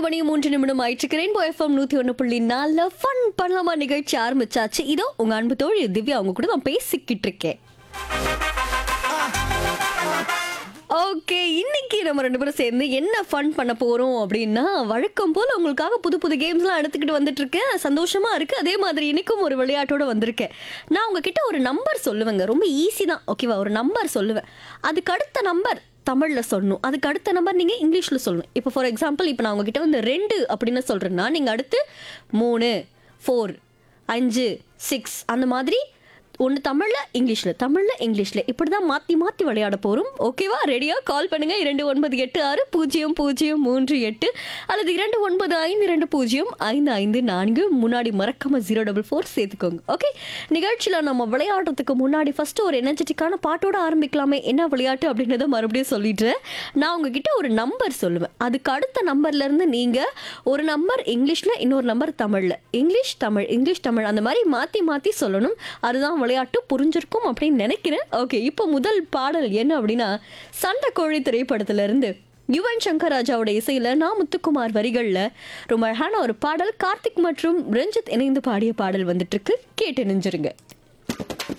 மணி மூன்று நிமிடம் ஆயிடுச்சு ரெயின்போ எஃப்எம் நூத்தி ஒன்று புள்ளி நாலுல ஃபன் பண்ணலாமா நிகழ்ச்சி ஆரம்பிச்சாச்சு இதோ உங்க அன்பு தோழி திவ்யா அவங்க கூட நான் பேசிக்கிட்டு இருக்கேன் ஓகே இன்னைக்கு நம்ம ரெண்டு பேரும் சேர்ந்து என்ன ஃபன் பண்ண போறோம் அப்படின்னா வழக்கம் போல உங்களுக்காக புது புது கேம்ஸ்லாம் எடுத்துக்கிட்டு வந்துட்டு இருக்கேன் சந்தோஷமா இருக்கு அதே மாதிரி இன்னைக்கும் ஒரு விளையாட்டோட வந்திருக்கேன் நான் உங்ககிட்ட ஒரு நம்பர் சொல்லுவேங்க ரொம்ப ஈஸி தான் ஓகேவா ஒரு நம்பர் சொல்லுவேன் அதுக்கு அடுத்த நம்பர் தமிழில் சொல்லணும் அதுக்கு அடுத்த நம்பர் நீங்கள் இங்கிலீஷில் சொல்லணும் இப்போ ஃபார் எக்ஸாம்பிள் இப்போ நான் உங்ககிட்ட வந்து ரெண்டு அப்படின்னு சொல்கிறேன்னா நீங்கள் அடுத்து மூணு ஃபோர் அஞ்சு சிக்ஸ் அந்த மாதிரி ஒன்று தமிழில் இங்கிலீஷில் தமிழில் இங்கிலீஷில் இப்படி தான் மாற்றி மாற்றி விளையாட போகிறோம் ஓகேவா ரெடியாக கால் பண்ணுங்கள் இரண்டு ஒன்பது எட்டு ஆறு பூஜ்ஜியம் பூஜ்ஜியம் மூன்று எட்டு அல்லது இரண்டு ஒன்பது ஐந்து இரண்டு பூஜ்ஜியம் ஐந்து ஐந்து நான்கு முன்னாடி மறக்காம ஜீரோ டபுள் ஃபோர் சேர்த்துக்கோங்க ஓகே நிகழ்ச்சியில் நம்ம விளையாடுறதுக்கு முன்னாடி ஃபஸ்ட்டு ஒரு எனர்ஜெட்டிக்கான பாட்டோட ஆரம்பிக்கலாமே என்ன விளையாட்டு அப்படின்றத மறுபடியும் சொல்லிடுறேன் நான் உங்ககிட்ட ஒரு நம்பர் சொல்லுவேன் அதுக்கு அடுத்த நம்பர்லேருந்து நீங்கள் ஒரு நம்பர் இங்கிலீஷில் இன்னொரு நம்பர் தமிழில் இங்கிலீஷ் தமிழ் இங்கிலீஷ் தமிழ் அந்த மாதிரி மாற்றி மாற்றி சொல்லணும் அதுதான் விளையாட்டு புரிஞ்சிருக்கும் அப்படின்னு நினைக்கிறேன் ஓகே இப்போ முதல் பாடல் என்ன அப்படின்னா சண்டை கோழி திரைப்படத்துல இருந்து யுவன் சங்கர் ராஜாவோட இசையில நான் முத்துக்குமார் வரிகள்ல ரொம்ப அழகான ஒரு பாடல் கார்த்திக் மற்றும் ரஞ்சித் இணைந்து பாடிய பாடல் வந்துட்டு இருக்கு கேட்டு நெஞ்சிருங்க